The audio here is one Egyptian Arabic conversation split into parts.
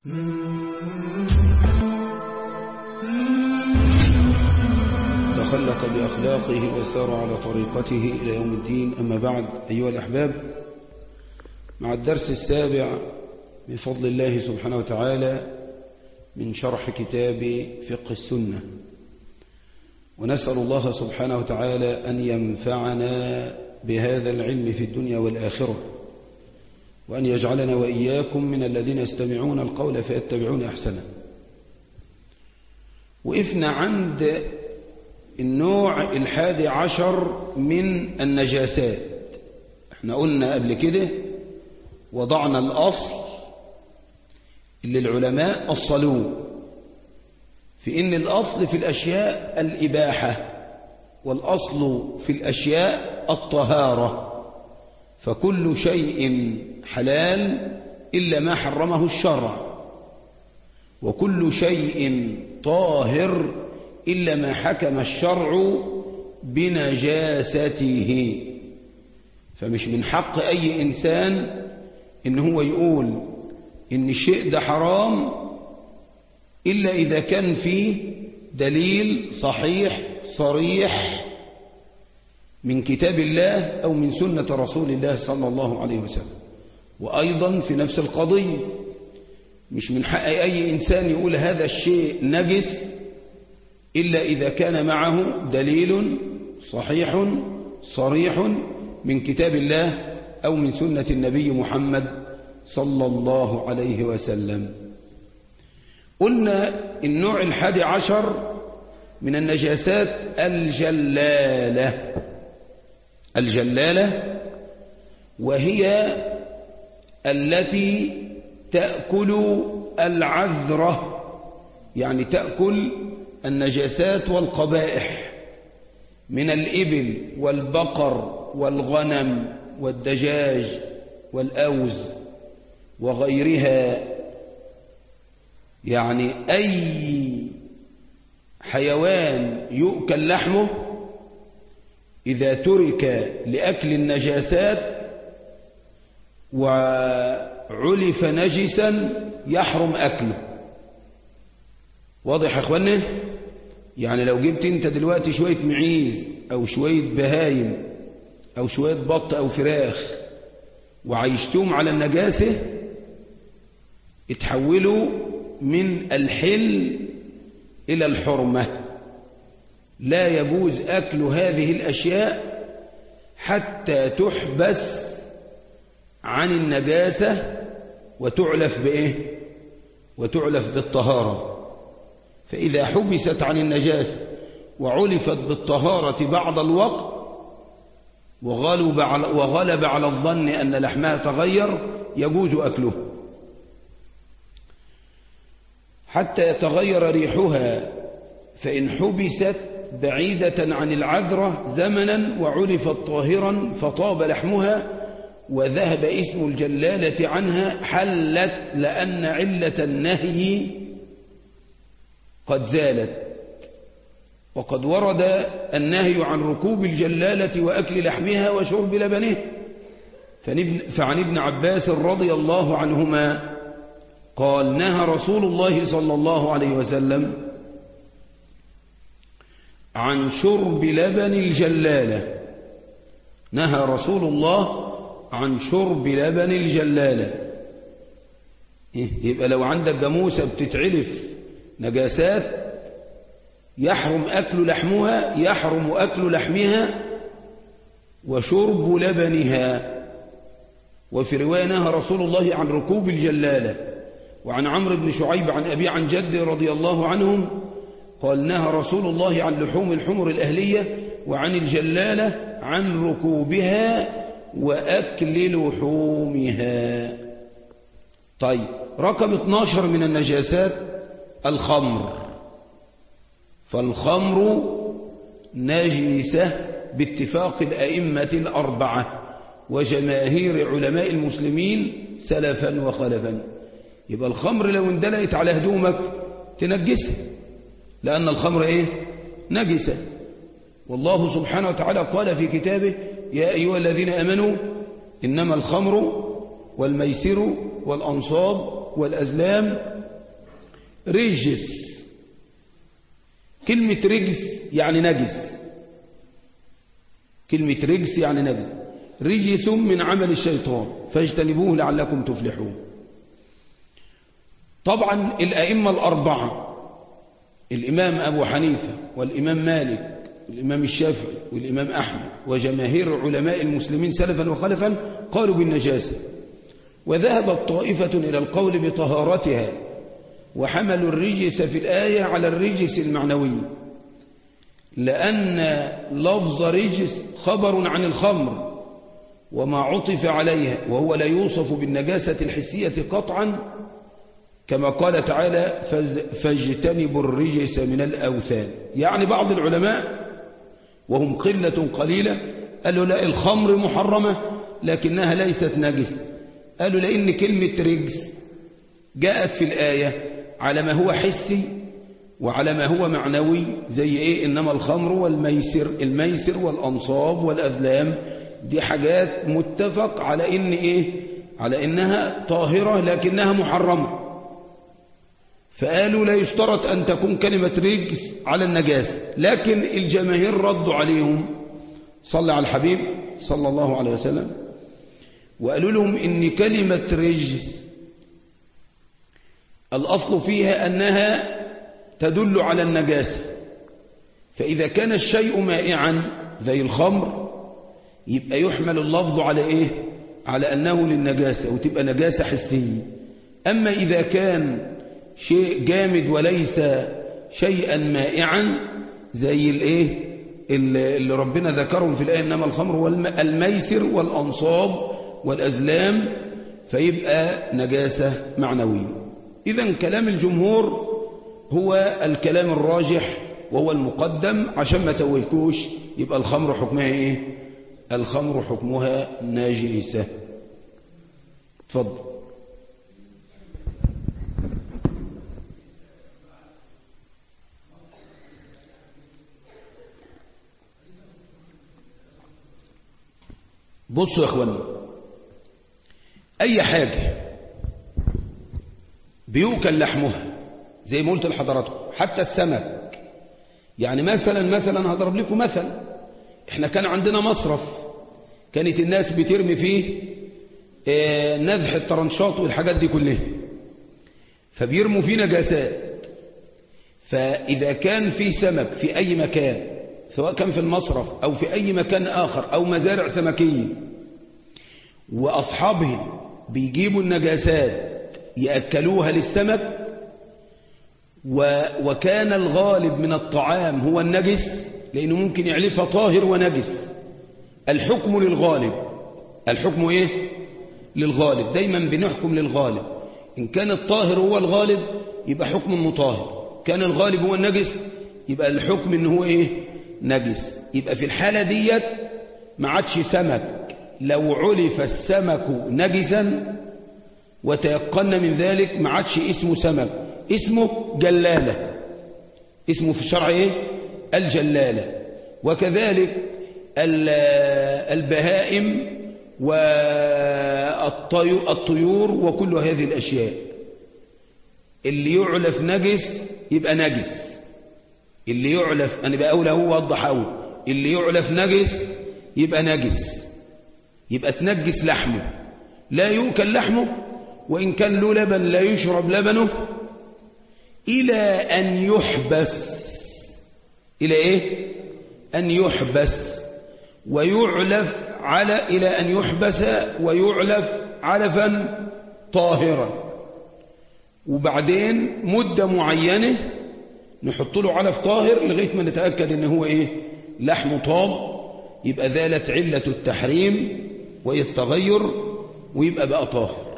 تخلق بأخلاقه وسار على طريقته إلى يوم الدين أما بعد أيها الأحباب مع الدرس السابع بفضل الله سبحانه وتعالى من شرح كتاب فقه السنة ونسأل الله سبحانه وتعالى أن ينفعنا بهذا العلم في الدنيا والآخرة وأن يجعلنا وإياكم من الذين يستمعون القول فيتبعون أحسنه وقفنا عند النوع الحادي عشر من النجاسات احنا قلنا قبل كده وضعنا الأصل اللي العلماء أصلوه في إن الأصل في الأشياء الإباحة والأصل في الأشياء الطهارة فكل شيء حلال إلا ما حرمه الشرع وكل شيء طاهر إلا ما حكم الشرع بنجاسته فمش من حق أي إنسان إن هو يقول إن الشيء ده حرام إلا إذا كان فيه دليل صحيح صريح من كتاب الله أو من سنة رسول الله صلى الله عليه وسلم وأيضا في نفس القضية مش من حق أي إنسان يقول هذا الشيء نجس إلا إذا كان معه دليل صحيح صريح من كتاب الله أو من سنة النبي محمد صلى الله عليه وسلم قلنا النوع الحادي عشر من النجاسات الجلالة الجلالة وهي التي تأكل العذرة يعني تأكل النجاسات والقبائح من الإبل والبقر والغنم والدجاج والأوز وغيرها يعني أي حيوان يؤكل لحمه إذا ترك لأكل النجاسات وعلف نجسا يحرم أكله واضح يا أخوانا يعني لو جبت انت دلوقتي شوية معيز أو شوية بهايم أو شوية بط أو فراخ وعيشتهم على النجاسة اتحولوا من الحل إلى الحرمة لا يجوز أكل هذه الأشياء حتى تحبس عن النجاسة وتعلف بإيه وتعلف بالطهارة فإذا حبست عن النجاسة وعلفت بالطهارة بعض الوقت وغلب على, وغلب على الظن أن لحمها تغير يجوز أكله حتى يتغير ريحها فإن حبست بعيدة عن العذرة زمنا وعرفت طاهرا فطاب لحمها وذهب اسم الجلالة عنها حلت لأن علة النهي قد زالت وقد ورد النهي عن ركوب الجلالة وأكل لحمها وشرب لبنه فعن ابن عباس رضي الله عنهما قال نهى رسول الله صلى الله عليه وسلم عن شرب لبن الجلالة نهى رسول الله عن شرب لبن الجلالة يبقى لو عندك جاموسة بتتعلف نجاسات يحرم أكل لحمها يحرم أكل لحمها وشرب لبنها وفي رواية نهى رسول الله عن ركوب الجلالة وعن عمرو بن شعيب عن أبي عن جد رضي الله عنهم قال نهى رسول الله عن لحوم الحمر الأهلية وعن الجلالة عن ركوبها وأكل لحومها طيب رقم 12 من النجاسات الخمر فالخمر نجسة باتفاق الأئمة الأربعة وجماهير علماء المسلمين سلفا وخلفا يبقى الخمر لو اندلقت على هدومك تنجسها لأن الخمر إيه نجسة والله سبحانه وتعالى قال في كتابه يا أيها الذين أمنوا إنما الخمر والميسر والأنصاب والأزلام رجس كلمة رجس يعني نجس كلمة رجس يعني نجس رجس من عمل الشيطان فاجتنبوه لعلكم تفلحون طبعا الأئمة الأربعة الإمام أبو حنيفة والإمام مالك والإمام الشافعي والإمام أحمد وجماهير علماء المسلمين سلفا وخلفا قالوا بالنجاسة وذهبت طائفة إلى القول بطهارتها وحملوا الرجس في الآية على الرجس المعنوي لأن لفظ رجس خبر عن الخمر وما عطف عليها وهو لا يوصف بالنجاسة الحسية قطعا كما قال تعالى فاجتنبوا الرجس من الأوثان يعني بعض العلماء وهم قلة قليلة قالوا لا الخمر محرمة لكنها ليست نجسة قالوا لأن كلمة رجس جاءت في الآية على ما هو حسي وعلى ما هو معنوي زي إيه إنما الخمر والميسر الميسر والأنصاب والأذلام دي حاجات متفق على إن إيه على إنها طاهرة لكنها محرمة فقالوا لا يشترط أن تكون كلمة رجس على النجاسة لكن الجماهير ردوا عليهم صلى على الحبيب صلى الله عليه وسلم وقالوا لهم إن كلمة رجس الأصل فيها أنها تدل على النجاسة فإذا كان الشيء مائعا زي الخمر يبقى يحمل اللفظ على إيه على أنه للنجاسة وتبقى نجاسة حسية أما إذا كان شيء جامد وليس شيئا مائعا زي الايه اللي ربنا ذكرهم في الآية إنما الخمر والميسر والأنصاب والأزلام فيبقى نجاسة معنوية إذا كلام الجمهور هو الكلام الراجح وهو المقدم عشان ما توهكوش يبقى الخمر حكمها ايه الخمر حكمها ناجسة تفضل بصوا يا اخوانا اي حاجة بيؤكل لحمها زي ما قلت لحضراتكم حتى السمك يعني مثلا مثلا هضرب لكم مثل احنا كان عندنا مصرف كانت الناس بترمي فيه اه نزح الطرنشات والحاجات دي كلها فبيرموا فيه نجاسات فإذا كان في سمك في أي مكان سواء كان في المصرف أو في أي مكان آخر أو مزارع سمكية وأصحابهم بيجيبوا النجاسات يأكلوها للسمك و وكان الغالب من الطعام هو النجس لأنه ممكن يعلفها طاهر ونجس الحكم للغالب الحكم إيه؟ للغالب دايما بنحكم للغالب إن كان الطاهر هو الغالب يبقى حكم مطاهر كان الغالب هو النجس يبقى الحكم إن هو إيه؟ نجس يبقى في الحالة ديت ما عادش سمك لو علف السمك نجسا وتيقن من ذلك ما عادش اسمه سمك اسمه جلالة اسمه في الشرع ايه الجلالة وكذلك البهائم والطيور وكل هذه الأشياء اللي يعلف نجس يبقى نجس اللي يعلف أنا بقى أولى هو وضح أول اللي يعلف نجس يبقى نجس يبقى تنجس لحمه لا يؤكل لحمه وإن كان له لبن لا يشرب لبنه إلى أن يحبس إلى إيه أن يحبس ويعلف على إلى أن يحبس ويعلف علفا طاهرا وبعدين مدة معينة نحط له علف طاهر لغاية ما نتأكد ان هو ايه لحم طاب يبقى ذالت علة التحريم والتغير ويبقى بقى طاهر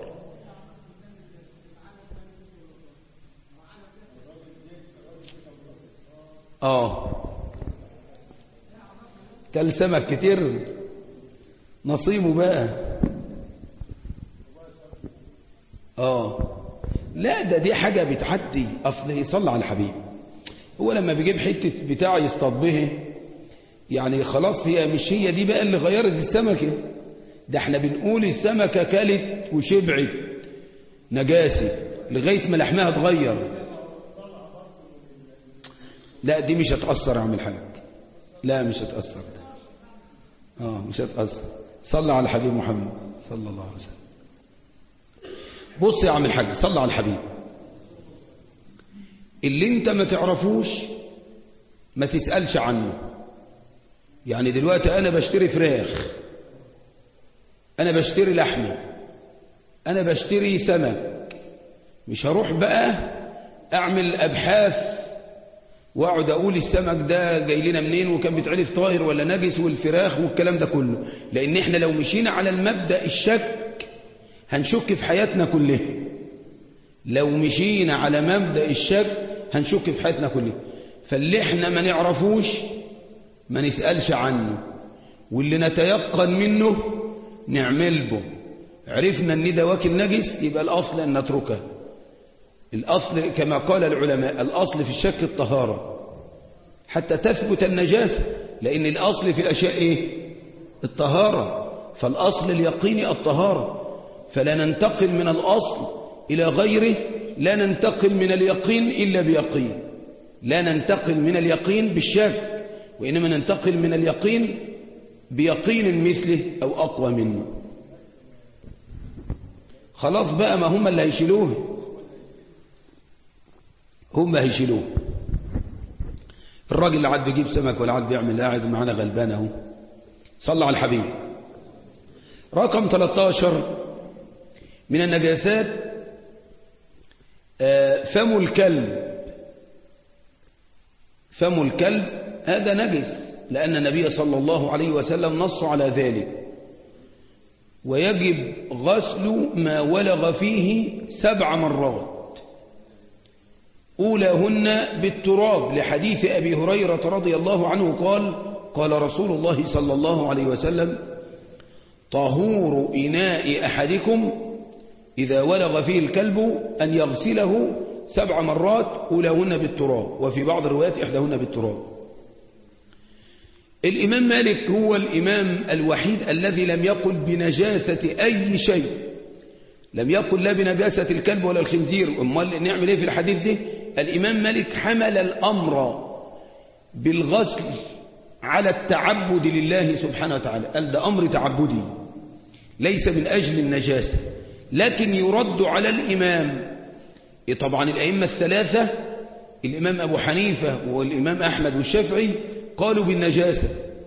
اه كل سمك كتير نصيبه بقى اه لا ده دي حاجة بتعدي اصل يصلى على الحبيب هو لما بيجيب حتة بتاع يصطاد به يعني خلاص هي مش هي دي بقى اللي غيرت السمكة ده احنا بنقول السمكة كلت وشبعت نجاسة لغاية ما لحمها اتغير لا دي مش هتأثر يا عم الحاج لا مش هتأثر ده اه مش هتأثر صلى على الحبيب محمد صلى الله عليه وسلم بص يا عم الحاج صلى على الحبيب اللي انت ما تعرفوش ما تسألش عنه يعني دلوقتي انا بشتري فراخ انا بشتري لحمه انا بشتري سمك مش هروح بقى اعمل ابحاث واقعد اقول السمك ده جاي لنا منين وكان بيتعرف طاهر ولا نجس والفراخ والكلام ده كله لان احنا لو مشينا على المبدا الشك هنشك في حياتنا كلها لو مشينا على مبدا الشك هنشك في حياتنا كلها فاللي احنا ما نعرفوش ما نسالش عنه واللي نتيقن منه نعمل به عرفنا ان ده واكل نجس يبقى الاصل ان نتركه الأصل كما قال العلماء الأصل في الشك الطهارة حتى تثبت النجاسة لأن الأصل في الأشياء إيه؟ الطهارة فالأصل اليقيني الطهارة فلا ننتقل من الأصل إلى غيره لا ننتقل من اليقين إلا بيقين لا ننتقل من اليقين بالشك وإنما ننتقل من اليقين بيقين مثله أو أقوى منه خلاص بقى ما هم اللي هيشيلوه هم هيشيلوه الراجل اللي عاد بيجيب سمك ولا عاد بيعمل قاعد معانا غلبان اهو صلى على الحبيب رقم 13 من النجاسات فم الكلب فم الكلب هذا نجس لأن النبي صلى الله عليه وسلم نص على ذلك ويجب غسل ما ولغ فيه سبع مرات أولاهن بالتراب لحديث أبي هريرة رضي الله عنه قال قال رسول الله صلى الله عليه وسلم طهور إناء أحدكم إذا ولغ فيه الكلب أن يغسله سبع مرات أولاهن بالتراب وفي بعض الروايات إحداهن بالتراب الإمام مالك هو الإمام الوحيد الذي لم يقل بنجاسة أي شيء لم يقل لا بنجاسة الكلب ولا الخنزير أمال نعمل إيه في الحديث ده الإمام مالك حمل الأمر بالغسل على التعبد لله سبحانه وتعالى قال ده أمر تعبدي ليس من أجل النجاسة لكن يرد على الإمام طبعا الأئمة الثلاثة الإمام أبو حنيفة والإمام أحمد والشافعي قالوا بالنجاسة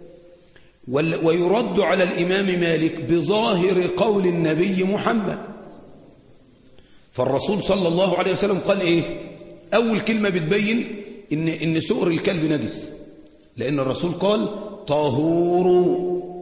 ويرد على الإمام مالك بظاهر قول النبي محمد فالرسول صلى الله عليه وسلم قال إيه أول كلمة بتبين إن, إن سؤر الكلب نجس لأن الرسول قال طهور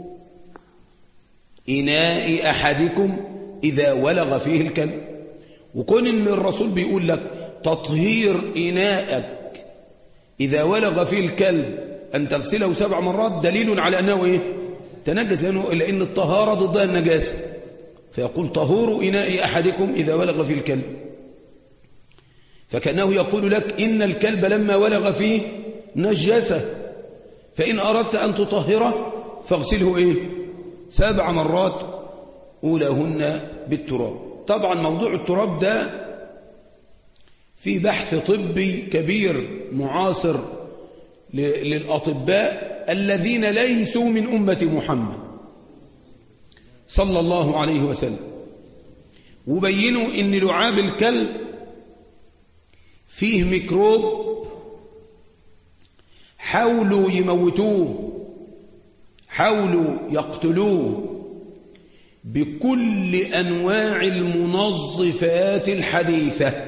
إناء أحدكم إذا ولغ فيه الكلب وكون إن الرسول بيقول لك تطهير إناءك إذا ولغ فيه الكلب أن تغسله سبع مرات دليل على أنه إيه تنجس لأنه لأن الطهارة ضدها النجاسة فيقول طهور إناء أحدكم إذا ولغ فيه الكلب فكأنه يقول لك إن الكلب لما ولغ فيه نجسه فإن أردت أن تطهره فاغسله إيه سبع مرات أولاهن بالتراب طبعا موضوع التراب ده في بحث طبي كبير معاصر للأطباء الذين ليسوا من أمة محمد صلى الله عليه وسلم وبينوا ان لعاب الكلب فيه ميكروب حاولوا يموتوه حاولوا يقتلوه بكل أنواع المنظفات الحديثة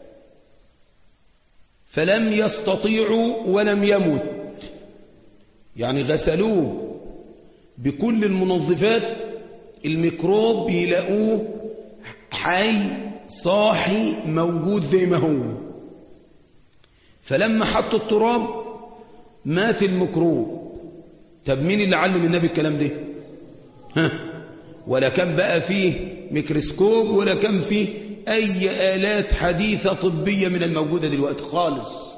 فلم يستطيعوا ولم يمت يعني غسلوه بكل المنظفات الميكروب يلاقوه حي صاحي موجود زي ما هو فلما حطوا التراب مات الميكروب طب مين اللي علم النبي الكلام ده ها ولا كان بقى فيه ميكروسكوب ولا كان فيه أي آلات حديثة طبية من الموجودة دلوقتي خالص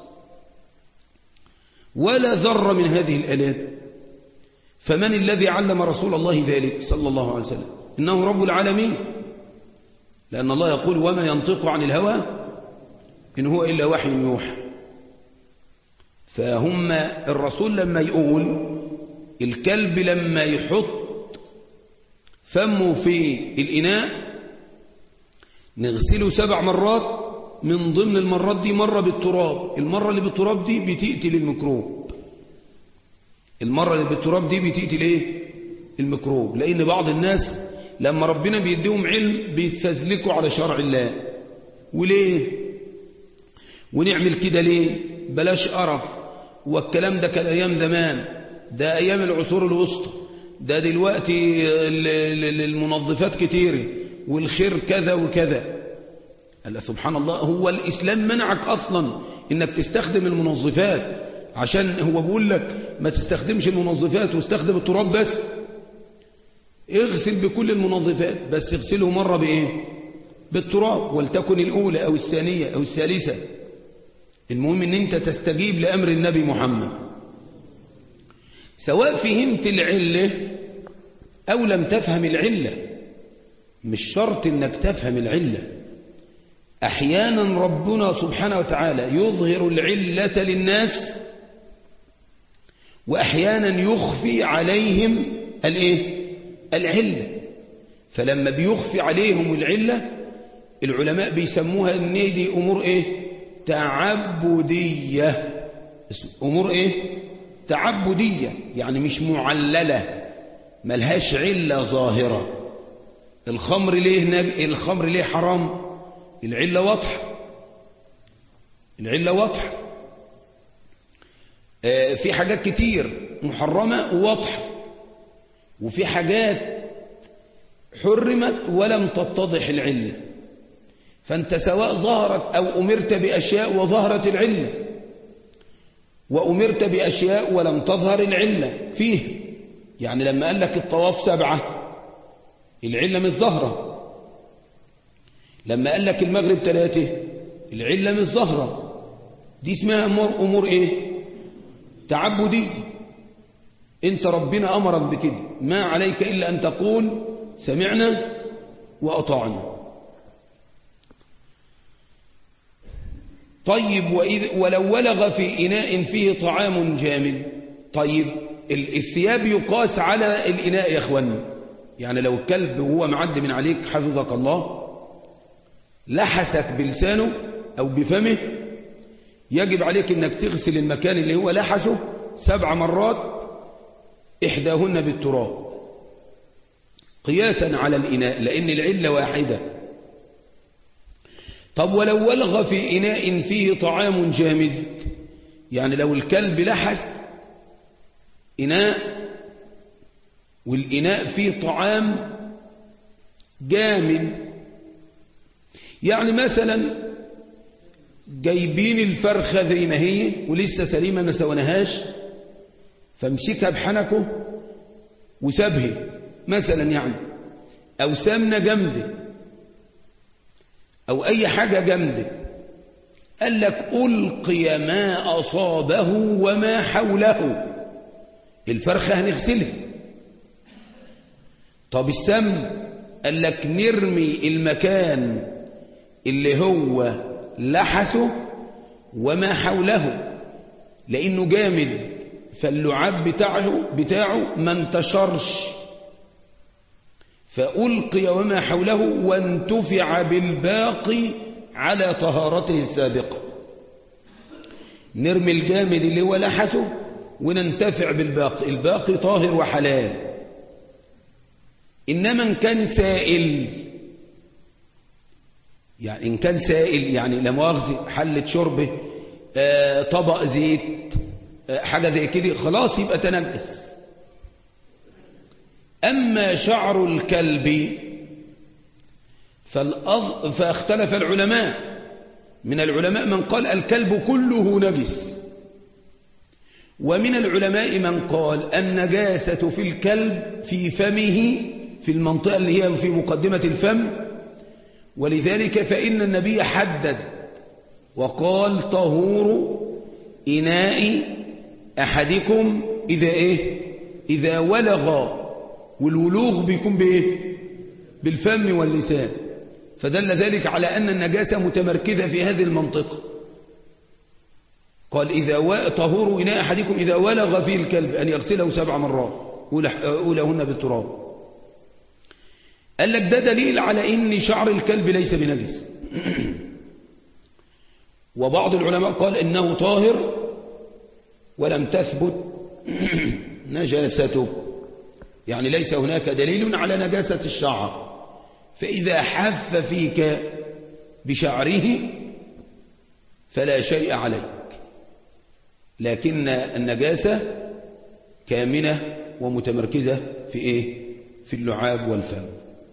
ولا ذرة من هذه الآلات فمن الذي علم رسول الله ذلك صلى الله عليه وسلم إنه رب العالمين لأن الله يقول وما ينطق عن الهوى إن هو إلا وحي يوحى فهم الرسول لما يقول الكلب لما يحط فمه في الإناء نغسله سبع مرات من ضمن المرات دي مرة بالتراب المرة اللي بالتراب دي بتقتل الميكروب المرة اللي بالتراب دي بتقتل ايه الميكروب لأن بعض الناس لما ربنا بيديهم علم بيتفزلكوا على شرع الله وليه ونعمل كده ليه بلاش قرف والكلام ده كان أيام زمان ده أيام العصور الوسطى ده دلوقتي المنظفات كتيرة والخير كذا وكذا قال سبحان الله هو الإسلام منعك أصلا إنك تستخدم المنظفات عشان هو بيقول لك ما تستخدمش المنظفات واستخدم التراب بس اغسل بكل المنظفات بس اغسله مرة بإيه بالتراب ولتكن الأولى أو الثانية أو الثالثة المهم ان انت تستجيب لأمر النبي محمد سواء فهمت العلة أو لم تفهم العلة مش شرط انك تفهم العلة أحيانا ربنا سبحانه وتعالى يظهر العلة للناس وأحيانا يخفي عليهم الايه العلة فلما بيخفي عليهم العلة العلماء بيسموها ان دي أمور إيه تعبدية أمور إيه تعبدية يعني مش معللة ملهاش علة ظاهرة الخمر ليه نج... الخمر ليه حرام العلة واضحة العلة واضحة آه في حاجات كتير محرمة وواضحة وفي حاجات حرمت ولم تتضح العلة فأنت سواء ظهرت أو أمرت بأشياء وظهرت العلة وأمرت بأشياء ولم تظهر العلة فيه يعني لما قال لك الطواف سبعة العلة مش ظهرة لما قال لك المغرب ثلاثة العلة مش ظهرة دي اسمها أمور, أمور إيه تعبدي انت ربنا أمرك بكده ما عليك إلا أن تقول سمعنا وأطعنا طيب وإذ ولو ولغ في إناء فيه طعام جامد طيب الثياب يقاس على الإناء يا أخوان يعني لو الكلب وهو معدي من عليك حفظك الله لحسك بلسانه أو بفمه يجب عليك أنك تغسل المكان اللي هو لحسه سبع مرات إحداهن بالتراب قياسا على الإناء لأن العلة واحدة طب ولو ولغ في إناء فيه طعام جامد يعني لو الكلب لحس إناء والإناء فيه طعام جامد يعني مثلا جايبين الفرخة زي ما هي ولسه سليمة ما سونهاش فامسكها بحنكه وسابها مثلا يعني أو سمنة جامده أو أي حاجة جامدة قال لك ألقي ما أصابه وما حوله الفرخة هنغسلها طب السمن قال لك نرمي المكان اللي هو لحسه وما حوله لأنه جامد فاللعاب بتاعه, بتاعه ما انتشرش فألقي وما حوله وانتفع بالباقي على طهارته السابقة نرمي الجامد اللي هو لحسه وننتفع بالباقي الباقي طاهر وحلال إنما إن كان سائل يعني إن كان سائل يعني لا مؤاخذة حلة شربه آه طبق زيت آه حاجة زي كده خلاص يبقى تنجس أما شعر الكلب فالأض... فاختلف العلماء من العلماء من قال الكلب كله نجس ومن العلماء من قال النجاسة في الكلب في فمه في المنطقة اللي هي في مقدمة الفم ولذلك فإن النبي حدد وقال طهور إناء أحدكم إذا إيه إذا ولغ والولوغ بيكون بإيه بالفم واللسان فدل ذلك على أن النجاسة متمركزة في هذه المنطقة قال إذا و... طهور إناء أحدكم إذا ولغ فيه الكلب أن يغسله سبع مرات أولهن بالتراب قال لك ده دليل على إن شعر الكلب ليس بنجس وبعض العلماء قال إنه طاهر ولم تثبت نجاسته يعني ليس هناك دليل على نجاسة الشعر فإذا حف فيك بشعره فلا شيء عليك لكن النجاسة كامنة ومتمركزة في إيه؟ في اللعاب والفم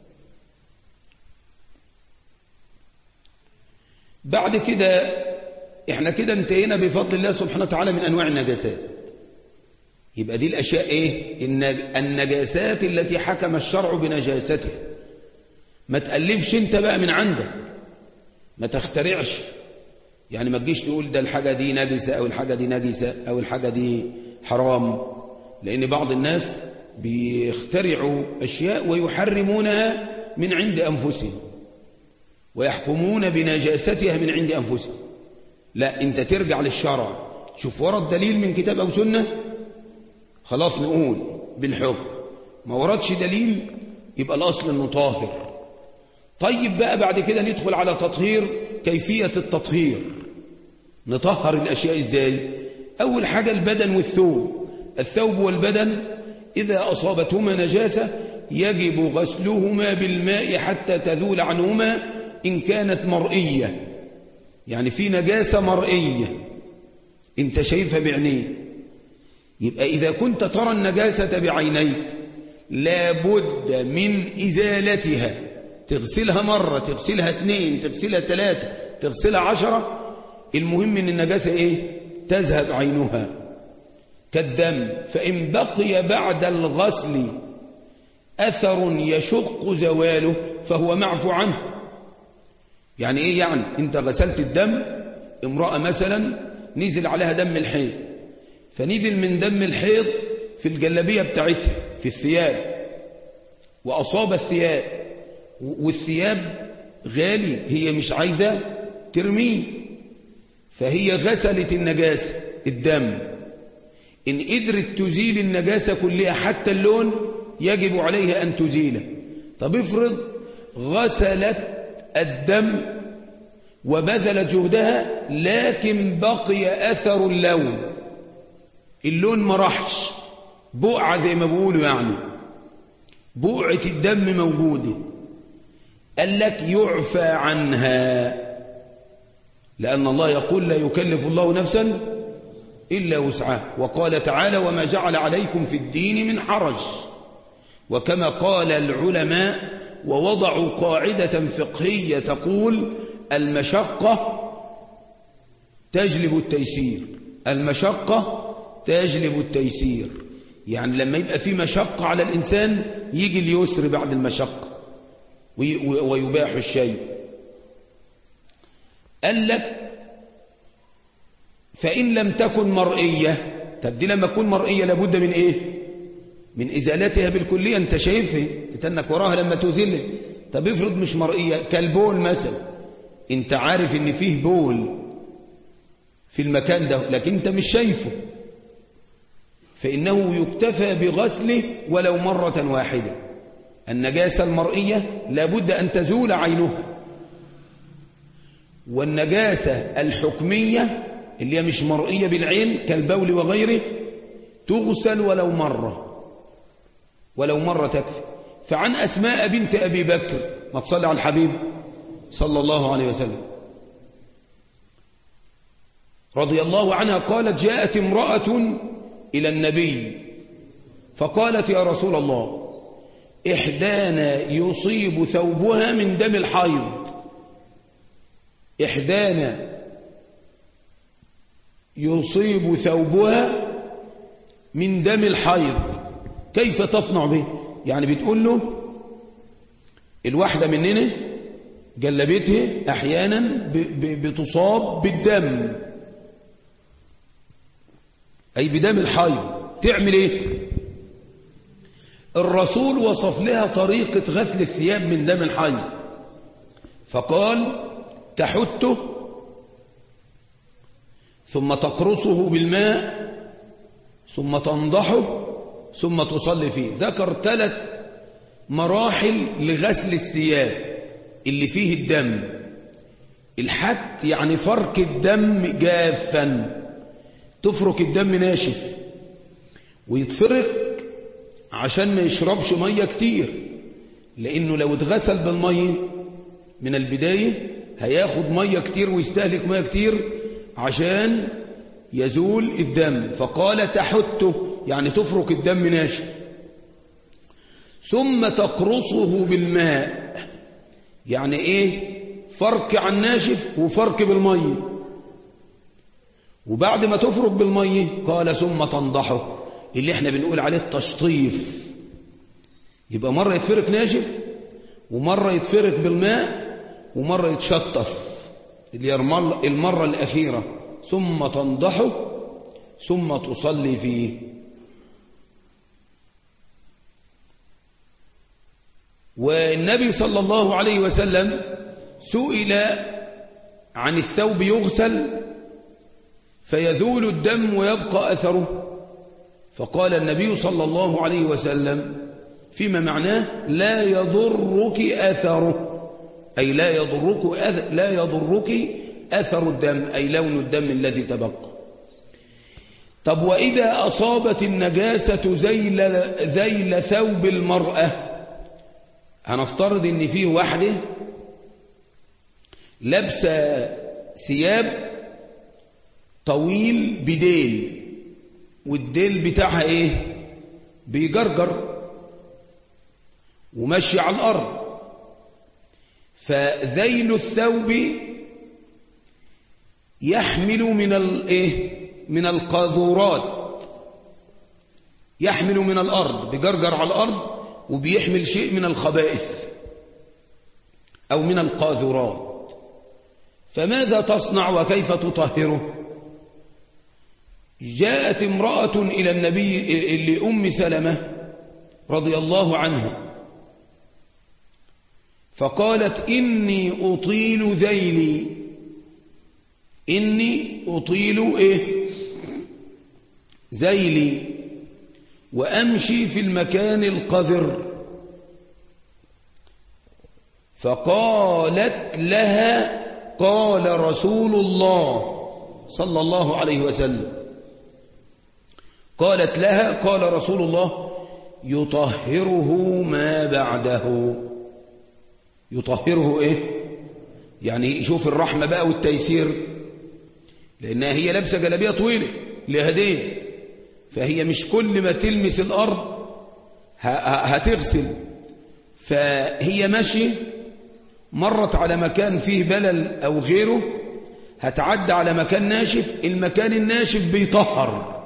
بعد كده احنا كده انتهينا بفضل الله سبحانه وتعالى من أنواع النجاسات يبقى دي الأشياء إيه النجاسات التي حكم الشرع بنجاستها ما تألفش انت بقى من عندك ما تخترعش يعني ما تجيش تقول ده الحاجة دي نجسة أو الحاجة دي نجسة أو الحاجة دي حرام لأن بعض الناس بيخترعوا أشياء ويحرمونها من عند أنفسهم ويحكمون بنجاستها من عند أنفسهم لا أنت ترجع للشرع شوف ورد دليل من كتاب أو سنة خلاص نقول بالحكم ما وردش دليل يبقى الأصل أنه طاهر طيب بقى بعد كده ندخل على تطهير كيفية التطهير نطهر الأشياء إزاي أول حاجة البدن والثوب الثوب والبدن إذا أصابتهما نجاسة يجب غسلهما بالماء حتى تذول عنهما إن كانت مرئية يعني في نجاسة مرئية انت شايفها بعينيك يبقى إذا كنت ترى النجاسة بعينيك لابد من إزالتها تغسلها مرة تغسلها اثنين تغسلها ثلاثة تغسلها عشرة المهم ان النجاسة ايه تذهب عينها كالدم فإن بقي بعد الغسل أثر يشق زواله فهو معفو عنه يعني ايه يعني انت غسلت الدم امرأة مثلا نزل عليها دم الحيض فنزل من دم الحيض في الجلبية بتاعتها في الثياب وأصاب الثياب والثياب غالي هي مش عايزة ترميه فهي غسلت النجاسة الدم إن قدرت تزيل النجاسة كلها حتى اللون يجب عليها أن تزيله طب افرض غسلت الدم وبذلت جهدها لكن بقي أثر اللون اللون ما راحش بقعة زي ما بيقولوا يعني بقعة الدم موجودة قال لك يعفى عنها لأن الله يقول لا يكلف الله نفسا إلا وسعها وقال تعالى وما جعل عليكم في الدين من حرج وكما قال العلماء ووضعوا قاعدة فقهية تقول المشقة تجلب التيسير المشقة تجلب التيسير يعني لما يبقى في مشقة على الإنسان يجي اليسر بعد المشقة ويباح الشيء قال لك فإن لم تكن مرئية طب دي لما تكون مرئية لابد من إيه من إزالتها بالكلية أنت شايفها تتنك وراها لما تزيلها طب افرض مش مرئية كالبول مثلا انت عارف ان فيه بول في المكان ده لكن انت مش شايفه فإنه يكتفى بغسله ولو مرة واحدة النجاسة المرئية لابد أن تزول عينها والنجاسة الحكمية اللي هي مش مرئية بالعين كالبول وغيره تغسل ولو مرة ولو مرة تكفي فعن أسماء بنت أبي بكر ما تصلي على الحبيب صلى الله عليه وسلم رضي الله عنها قالت جاءت امرأة إلى النبي فقالت يا رسول الله إحدانا يصيب ثوبها من دم الحيض إحدانا يصيب ثوبها من دم الحيض كيف تصنع به يعني بتقول له الواحدة مننا جلبته أحيانا بتصاب بالدم أي بدم الحيض تعمل إيه الرسول وصف لها طريقة غسل الثياب من دم الحيض فقال تحته ثم تقرصه بالماء ثم تنضحه ثم تصلي فيه ذكر ثلاث مراحل لغسل الثياب اللي فيه الدم الحت يعني فرك الدم جافا تفرك الدم ناشف ويتفرق عشان ما يشربش مية كتير لانه لو اتغسل بالمية من البداية هياخد مية كتير ويستهلك مية كتير عشان يزول الدم فقال تحته يعني تفرك الدم ناشف ثم تقرصه بالماء يعني ايه فرك عن ناشف وفرك بالمية وبعد ما تفرك بالمية قال ثم تنضحه اللي احنا بنقول عليه التشطيف يبقى مرة يتفرك ناشف ومرة يتفرك بالماء ومرة يتشطف اللي هي المرة الأخيرة ثم تنضحه ثم تصلي فيه والنبي صلى الله عليه وسلم سئل عن الثوب يغسل فيذول الدم ويبقى أثره فقال النبي صلى الله عليه وسلم فيما معناه لا يضرك أثره أي لا يضرك, أث... لا يضرك أثر الدم أي لون الدم الذي تبقى طب وإذا أصابت النجاسة زيل, زيل ثوب المرأة هنفترض ان فيه واحدة لابسة ثياب طويل بديل والديل بتاعها ايه بيجرجر ومشي على الارض فذيل الثوب يحمل من الايه من القاذورات يحمل من الارض بيجرجر على الارض وبيحمل شيء من الخبائث او من القاذورات فماذا تصنع وكيف تطهره جاءت امرأة إلى النبي لأم سلمة رضي الله عنها فقالت إني أطيل ذيلي إني أطيل إيه ذيلي وأمشي في المكان القذر فقالت لها قال رسول الله صلى الله عليه وسلم قالت لها قال رسول الله يطهره ما بعده يطهره ايه يعني شوف الرحمة بقى والتيسير لانها هي لابسة جلابية طويلة لهدين فهي مش كل ما تلمس الارض هتغسل فهي ماشي مرت على مكان فيه بلل او غيره هتعدى على مكان ناشف المكان الناشف بيطهر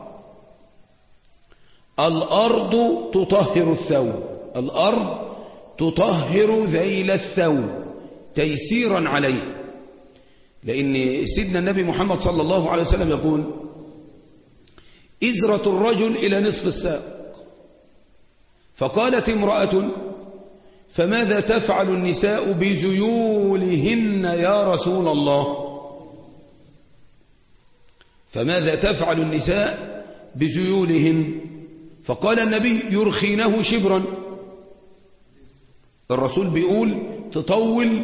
الأرض تطهر الثوب الأرض تطهر ذيل الثوب تيسيرا عليه لأن سيدنا النبي محمد صلى الله عليه وسلم يقول إزرة الرجل إلى نصف الساق فقالت امرأة فماذا تفعل النساء بزيولهن يا رسول الله فماذا تفعل النساء بزيولهن فقال النبي يرخينه شبرا الرسول بيقول تطول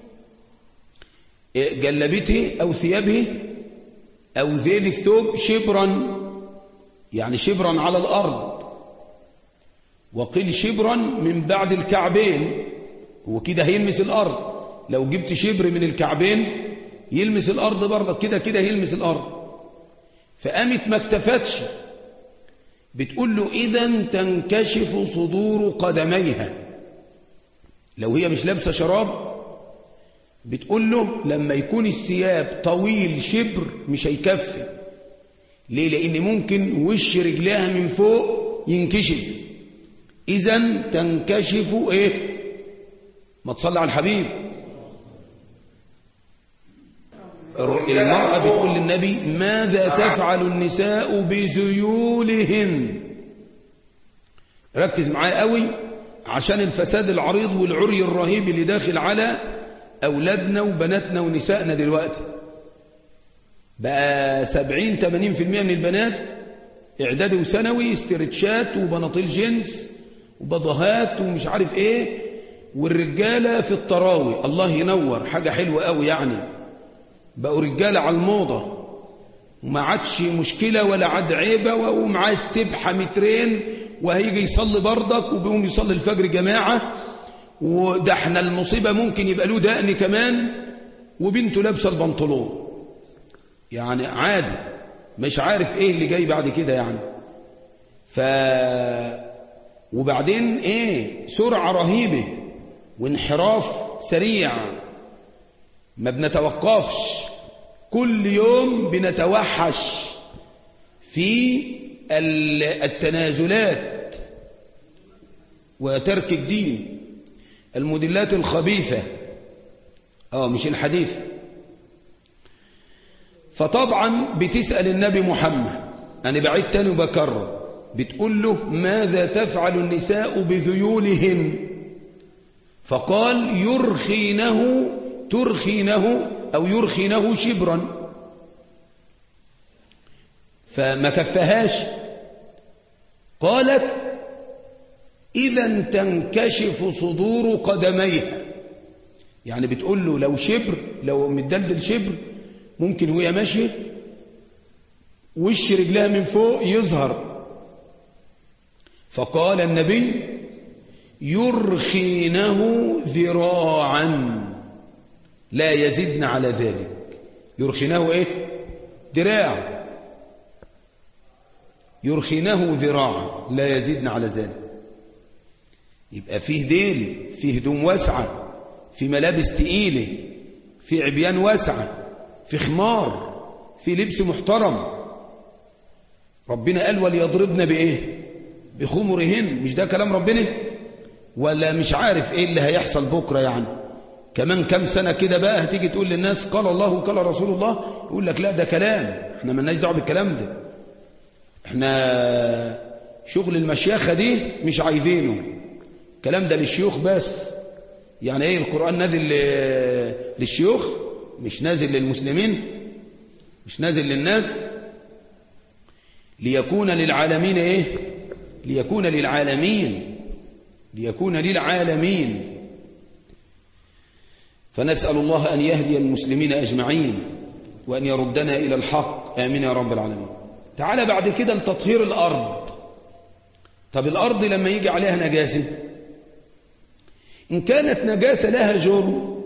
جلبته أو ثيابه أو ذيل الثوب شبرا يعني شبرا على الأرض وقيل شبرا من بعد الكعبين هو كده هيلمس الأرض لو جبت شبر من الكعبين يلمس الأرض برضه كده كده يلمس الأرض فقامت ما اكتفتش بتقول له إذا تنكشف صدور قدميها لو هي مش لابسة شراب بتقول له لما يكون الثياب طويل شبر مش هيكفي ليه لأن ممكن وش رجلها من فوق ينكشف إذا تنكشف إيه ما تصلي على الحبيب المرأة بتقول للنبي ماذا تفعل النساء بزيولهن ركز معايا قوي عشان الفساد العريض والعري الرهيب اللي داخل على أولادنا وبناتنا ونسائنا دلوقتي بقى 70 80% من البنات إعدادي وثانوي استرتشات وبناطيل جنس وبضهات ومش عارف إيه والرجالة في الطراوي الله ينور حاجة حلوة قوي يعني بقوا رجالة على الموضة وما عادش مشكلة ولا عاد عيبة ومعاه السبحة مترين وهيجي يصلي بردك وبيقوم يصلي الفجر جماعة وده احنا المصيبة ممكن يبقى له دقن كمان وبنته لابسه البنطلون يعني عادي مش عارف ايه اللي جاي بعد كده يعني ف وبعدين ايه سرعة رهيبة وانحراف سريع ما بنتوقفش كل يوم بنتوحش في التنازلات وترك الدين الموديلات الخبيثة اه مش الحديثة فطبعا بتسأل النبي محمد أنا بعيد تاني وبكرر بتقول له ماذا تفعل النساء بذيولهن فقال يرخينه ترخينه أو يرخينه شبرا فما كفهاش قالت إذا تنكشف صدور قدميها يعني بتقول له لو شبر لو متدلدل شبر ممكن وهي ماشية وش رجلها من فوق يظهر فقال النبي يرخينه ذراعا لا يزدن على ذلك يرخينه ايه ذراع يرخينه ذراعا لا يزدن على ذلك يبقى فيه ديل فيه هدوم واسعة في ملابس تقيلة في عبيان واسعة في خمار في لبس محترم ربنا قال وليضربن بإيه بخمرهن مش ده كلام ربنا ولا مش عارف ايه اللي هيحصل بكرة يعني كمان كام سنة كده بقى هتيجي تقول للناس قال الله وقال رسول الله يقول لك لا ده كلام احنا ملناش دعوه بالكلام ده احنا شغل المشيخة دي مش عايزينه الكلام ده للشيوخ بس يعني ايه القرآن نازل للشيوخ مش نازل للمسلمين مش نازل للناس ليكون للعالمين ايه ليكون للعالمين ليكون للعالمين فنسأل الله أن يهدي المسلمين أجمعين وأن يردنا إلى الحق آمين يا رب العالمين تعال بعد كده لتطهير الأرض طب الأرض لما يجي عليها نجاسة إن كانت نجاسة لها جرم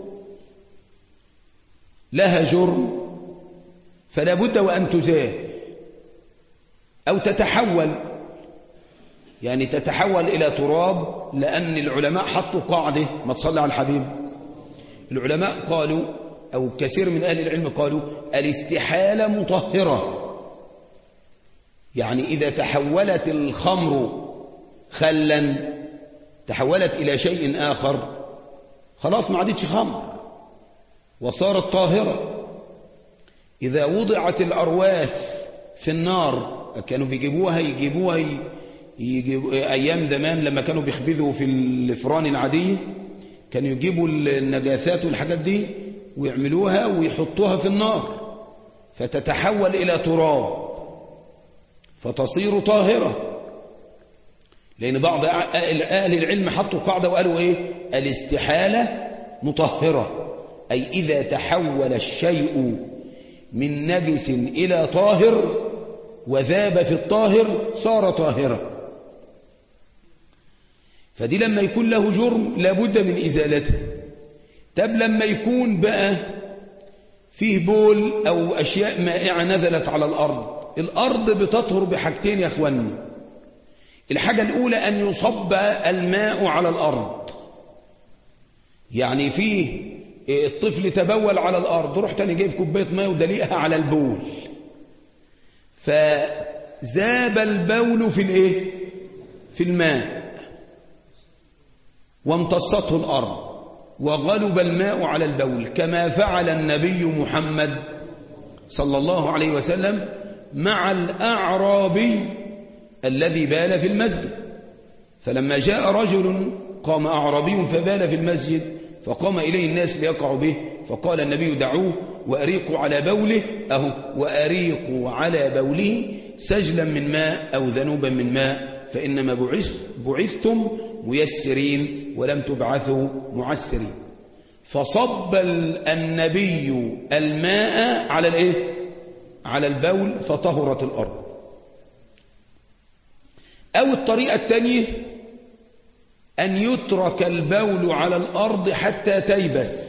لها جرم فلا بد وأن تزال أو تتحول يعني تتحول إلى تراب لأن العلماء حطوا قاعدة ما تصلي على الحبيب العلماء قالوا أو كثير من أهل العلم قالوا الاستحالة مطهرة يعني إذا تحولت الخمر خلا تحولت إلى شيء آخر خلاص ما عادتش خمر وصارت طاهرة إذا وضعت الأرواث في النار كانوا بيجيبوها يجيبوها يجيبوا أيام زمان لما كانوا بيخبزوا في الفران العادية كانوا يجيبوا النجاسات والحاجات دي ويعملوها ويحطوها في النار فتتحول إلى تراب فتصير طاهرة لأن بعض أهل العلم حطوا قاعدة وقالوا إيه الاستحالة مطهرة أي إذا تحول الشيء من نجس إلى طاهر وذاب في الطاهر صار طاهرا فدي لما يكون له جرم لابد من إزالته طب لما يكون بقى فيه بول أو أشياء مائعة نزلت على الأرض الأرض بتطهر بحاجتين يا أخواني الحاجة الأولى أن يصب الماء على الأرض يعني فيه الطفل تبول على الأرض روح تاني جايب كوباية ماء ودليقها على البول فذاب البول في الايه في الماء وامتصته الأرض وغلب الماء على البول كما فعل النبي محمد صلى الله عليه وسلم مع الأعرابي الذي بال في المسجد فلما جاء رجل قام أعرابي فبال في المسجد فقام إليه الناس ليقعوا به فقال النبي دعوه وأريقوا على بوله أهو وأريقوا على بوله سجلا من ماء أو ذنوبا من ماء فإنما بعثتم ميسرين ولم تبعثوا معسرين فصب النبي الماء على الايه على البول فطهرت الأرض أو الطريقة الثانية أن يترك البول على الأرض حتى تيبس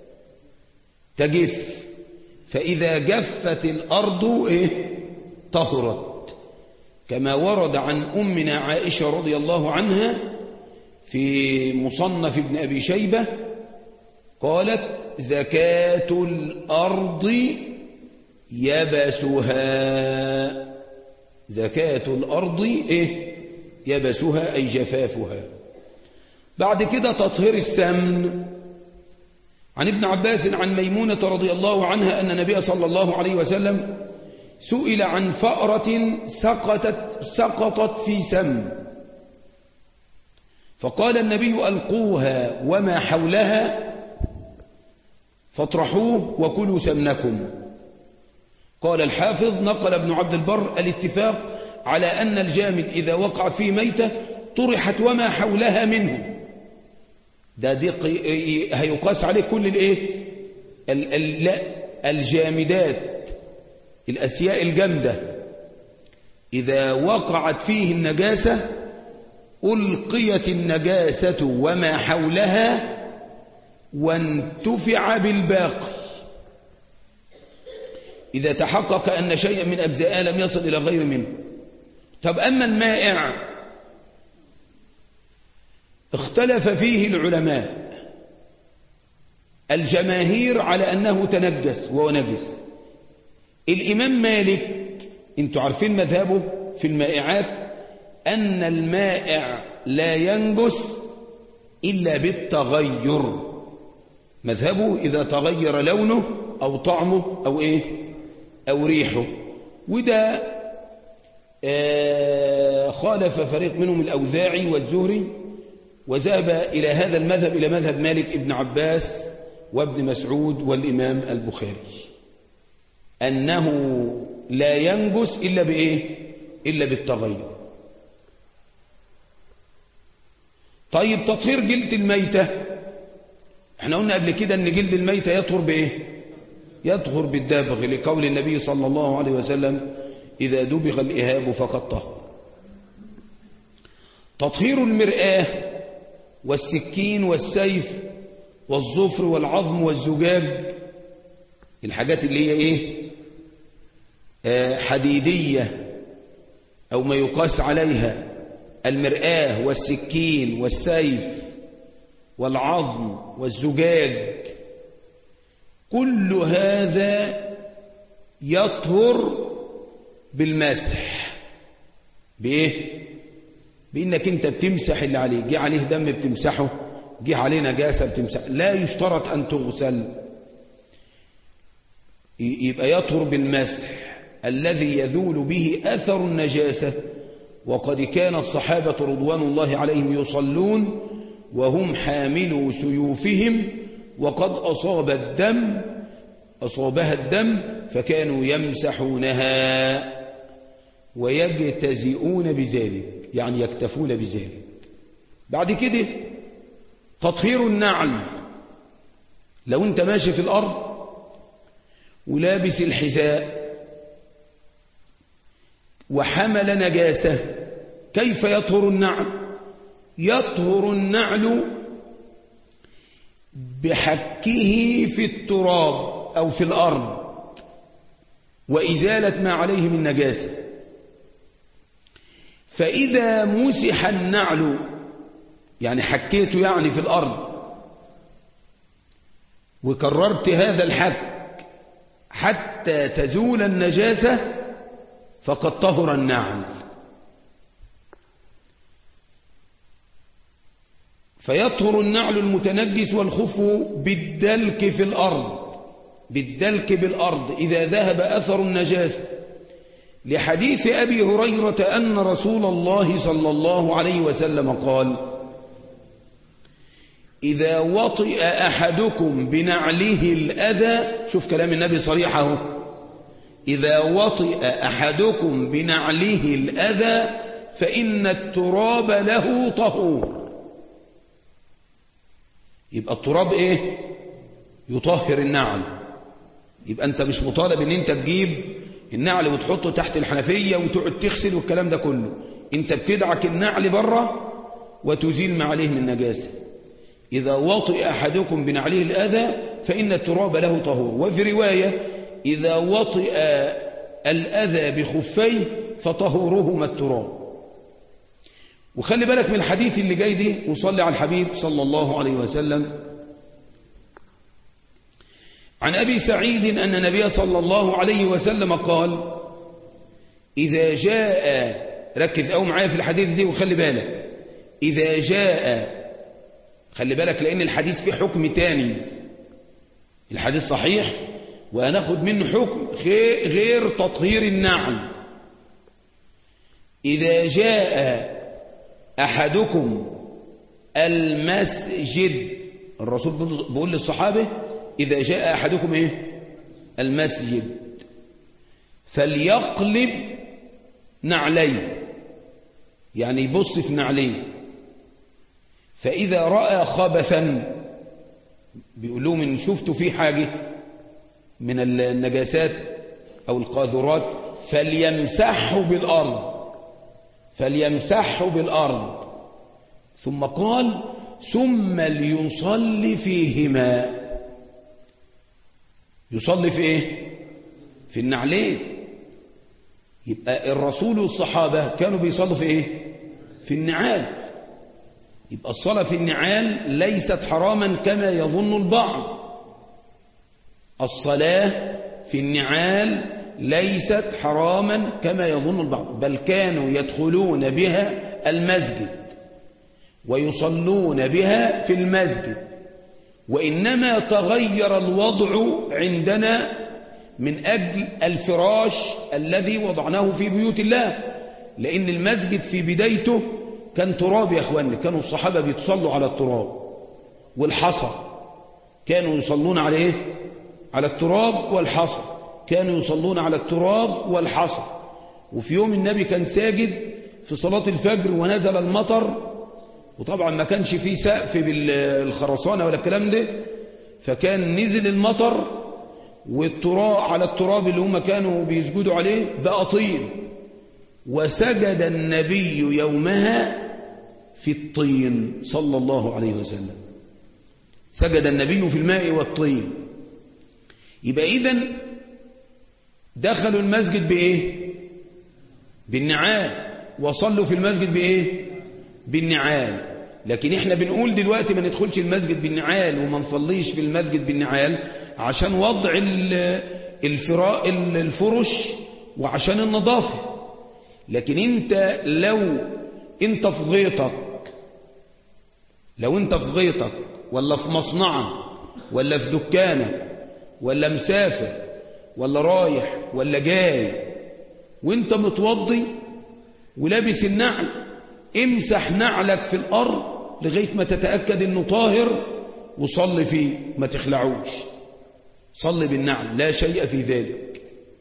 تجف فإذا جفت الأرض إيه؟ طهرت كما ورد عن أمنا عائشة رضي الله عنها في مصنف ابن أبي شيبة قالت زكاة الأرض يبسها زكاة الأرض إيه؟ يبسها أي جفافها بعد كده تطهير السمن عن ابن عباس عن ميمونة رضي الله عنها أن النبي صلى الله عليه وسلم سئل عن فأرة سقطت, سقطت في سم فقال النبي ألقوها وما حولها فاطرحوه وكلوا سمنكم قال الحافظ نقل ابن عبد البر الاتفاق على أن الجامد إذا وقعت فيه ميتة طرحت وما حولها منه ده دي هيقاس عليه كل الايه الجامدات الأشياء الجامدة إذا وقعت فيه النجاسة ألقيت النجاسة وما حولها وانتفع بالباقي إذا تحقق أن شيئا من أجزاء لم يصل إلى غير منه طب أما المائع اختلف فيه العلماء الجماهير على أنه تنجس وهو نجس الإمام مالك انتوا عارفين مذهبه في المائعات أن المائع لا ينجس إلا بالتغير مذهبه إذا تغير لونه أو طعمه أو إيه أو ريحه وده آه خالف فريق منهم الأوزاعي والزهري وذهب إلى هذا المذهب إلى مذهب مالك ابن عباس وابن مسعود والإمام البخاري أنه لا ينجس إلا بإيه إلا بالتغير طيب تطهير جلد الميتة احنا قلنا قبل كده ان جلد الميتة يطهر بايه يطهر بالدابغ لقول النبي صلى الله عليه وسلم إذا دبغ الإهاب فقد طهر تطهير المرآة والسكين والسيف والظفر والعظم والزجاج الحاجات اللي هي ايه آه حديدية او ما يقاس عليها المرآة والسكين والسيف والعظم والزجاج كل هذا يطهر بالمسح بايه بانك انت بتمسح اللي عليه جه عليه دم بتمسحه جه عليه نجاسة بتمسح لا يشترط ان تغسل يبقى يطهر بالمسح الذي يذول به أثر النجاسة وقد كان الصحابة رضوان الله عليهم يصلون وهم حاملوا سيوفهم وقد أصاب الدم أصابها الدم فكانوا يمسحونها ويجتزئون بذلك يعني يكتفون بذلك بعد كده تطهير النعل لو انت ماشي في الأرض ولابس الحذاء وحمل نجاسة كيف يطهر النعل يطهر النعل بحكه في التراب أو في الأرض وإزالة ما عليه من نجاسة فإذا مسح النعل يعني حكيته يعني في الأرض وكررت هذا الحك حتى تزول النجاسة فقد طهر النعل فيطهر النعل المتنجس والخف بالدلك في الأرض بالدلك بالأرض إذا ذهب أثر النجاسة لحديث أبي هريرة أن رسول الله صلى الله عليه وسلم قال إذا وطئ أحدكم بنعله الأذى شوف كلام النبي صريحه إذا وطئ أحدكم بنعله الأذى فإن التراب له طهور يبقى التراب إيه يطهر النعل يبقى أنت مش مطالب أن أنت تجيب النعل وتحطه تحت الحنفية وتقعد تغسل والكلام ده كله أنت بتدعك النعل بره وتزيل ما عليه من نجاسة إذا وطئ أحدكم بنعله الأذى فإن التراب له طهور وفي رواية إذا وطئ الأذى بخفيه فطهورهما التراب وخلي بالك من الحديث اللي جاي دي وصلي على الحبيب صلى الله عليه وسلم عن أبي سعيد أن النبي صلى الله عليه وسلم قال إذا جاء ركز أو معايا في الحديث دي وخلي بالك إذا جاء خلي بالك لأن الحديث فيه حكم تاني الحديث صحيح وهناخد منه حكم غير تطهير النعل إذا جاء أحدكم المسجد الرسول بيقول للصحابة إذا جاء أحدكم إيه المسجد فليقلب نعليه يعني يبص في نعليه فإذا رأى خبثا بيقول لهم إن شفتوا فيه حاجة من النجاسات أو القاذورات فليمسحه بالأرض فليمسحه بالأرض ثم قال ثم ليصلي فيهما يصلي في ايه في النعلين يبقى الرسول والصحابة كانوا بيصلوا في ايه في النعال يبقى الصلاة في النعال ليست حراما كما يظن البعض الصلاة في النعال ليست حراما كما يظن البعض بل كانوا يدخلون بها المسجد ويصلون بها في المسجد وإنما تغير الوضع عندنا من أجل الفراش الذي وضعناه في بيوت الله لأن المسجد في بدايته كان تراب يا أخواني كانوا الصحابة بيتصلوا على التراب والحصى كانوا يصلون على إيه؟ على التراب والحصى كانوا يصلون على التراب والحصى وفي يوم النبي كان ساجد في صلاة الفجر ونزل المطر وطبعا ما كانش فيه سقف بالخرسانة ولا الكلام ده فكان نزل المطر والتراب على التراب اللي هم كانوا بيسجدوا عليه بقى طين وسجد النبي يومها في الطين صلى الله عليه وسلم سجد النبي في الماء والطين يبقى إذن دخلوا المسجد بإيه بالنعال وصلوا في المسجد بإيه بالنعال لكن احنا بنقول دلوقتي ما ندخلش المسجد بالنعال وما نصليش في المسجد بالنعال عشان وضع الفراء الفرش وعشان النظافة لكن انت لو انت في غيطك لو انت في غيطك ولا في مصنعك ولا في دكانك ولا مسافر ولا رايح ولا جاي وانت متوضي ولابس النعل امسح نعلك في الأرض لغاية ما تتأكد انه طاهر وصل فيه ما تخلعوش صل بالنعل لا شيء في ذلك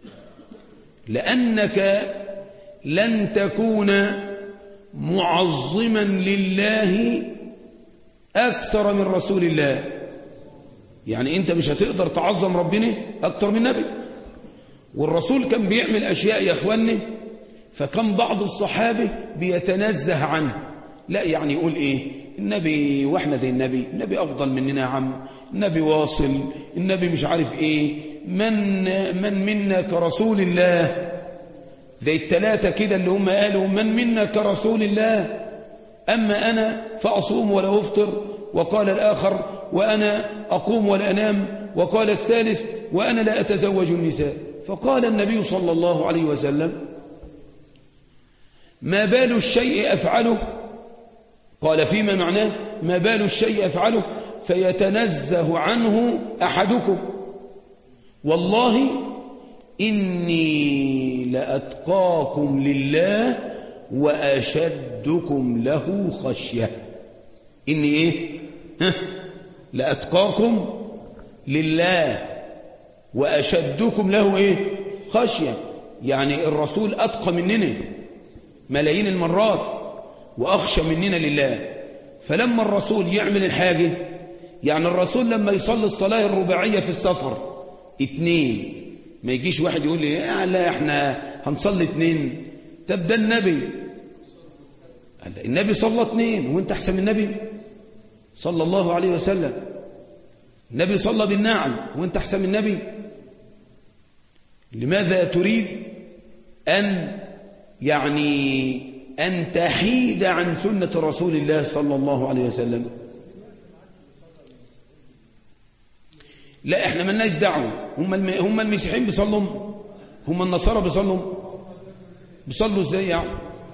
لأنك لن تكون معظما لله أكثر من رسول الله يعني أنت مش هتقدر تعظم ربنا أكثر من نبي والرسول كان بيعمل أشياء يا أخواني فكان بعض الصحابة بيتنزه عنه لا يعني يقول إيه النبي وإحنا زي النبي النبي أفضل مننا يا عم النبي واصل النبي مش عارف إيه من, من منا كرسول الله زي التلاتة كده اللي هم قالوا من منا كرسول الله أما أنا فأصوم ولا أفطر وقال الآخر وأنا أقوم ولا أنام وقال الثالث وأنا لا أتزوج النساء فقال النبي صلى الله عليه وسلم ما بال الشيء أفعله قال فيما معناه ما بال الشيء أفعله فيتنزه عنه أحدكم والله إني لأتقاكم لله وأشدكم له خشية إني إيه ها لأتقاكم لله وأشدكم له إيه خشية يعني الرسول أتقى مننا ملايين المرات وأخشى مننا لله فلما الرسول يعمل الحاجة يعني الرسول لما يصلي الصلاة الرباعية في السفر اتنين ما يجيش واحد يقول لي آه لا احنا هنصلي اتنين طب ده النبي النبي صلى اتنين وانت احسن من النبي صلى الله عليه وسلم النبي صلى بالنعم وانت احسن من النبي لماذا تريد أن يعني أن تحيد عن سنة رسول الله صلى الله عليه وسلم لا احنا ملناش دعوة هم الم... هم المسيحيين بيصلوا هم النصارى بيصلوا بيصلوا ازاي يعني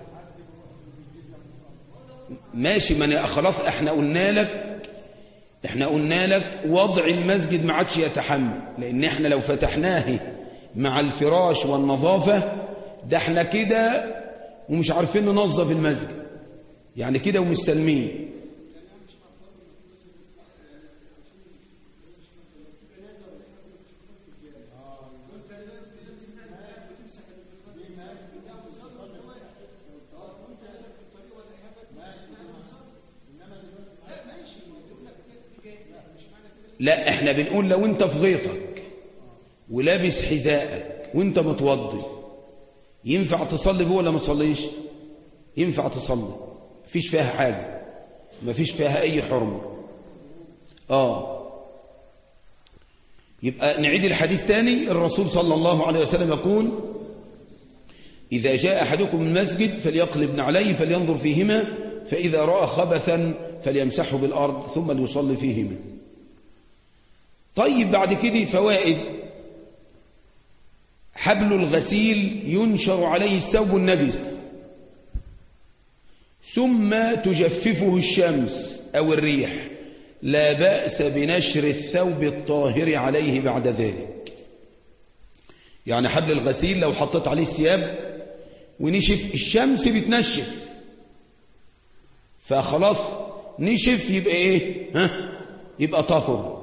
ماشي ما خلاص احنا قلنا لك احنا قلنا لك وضع المسجد ما عادش يتحمل لان احنا لو فتحناه مع الفراش والنظافة ده احنا كده ومش عارفين ننظف المسجد يعني كده ومستلمين لا احنا بنقول لو انت في غيطك ولابس حذائك وانت متوضي ينفع تصلي بيه ولا ما تصليش ينفع تصلي مفيش فيها حاجة مفيش فيها اي حرمة اه يبقى نعيد الحديث تاني الرسول صلى الله عليه وسلم يقول إذا جاء أحدكم من المسجد فليقلب عليه فلينظر فيهما فإذا رأى خبثا فليمسحه بالأرض ثم ليصلي فيهما طيب بعد كده فوائد حبل الغسيل ينشر عليه الثوب النجس ثم تجففه الشمس أو الريح لا بأس بنشر الثوب الطاهر عليه بعد ذلك يعني حبل الغسيل لو حطيت عليه الثياب ونشف الشمس بتنشف فخلاص نشف يبقى ايه ها يبقى طهر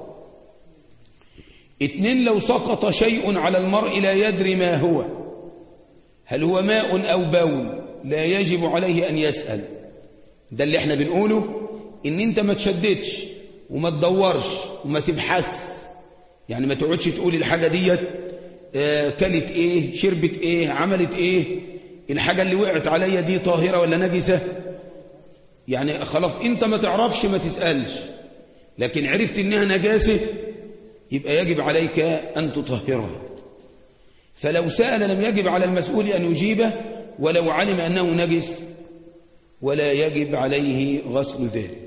اتنين لو سقط شيء على المرء لا يدري ما هو هل هو ماء أو بول لا يجب عليه أن يسأل ده اللي احنا بنقوله ان انت ما تشددش وما تدورش وما تبحث يعني ما تقعدش تقول الحاجة ديت آه كلت ايه شربت ايه عملت ايه الحاجة اللي وقعت عليا دي طاهرة ولا نجسة يعني خلاص انت ما تعرفش ما تسألش لكن عرفت انها نجاسة يبقى يجب عليك أن تطهرها فلو سأل لم يجب على المسؤول أن يجيبه ولو علم أنه نجس ولا يجب عليه غسل ذلك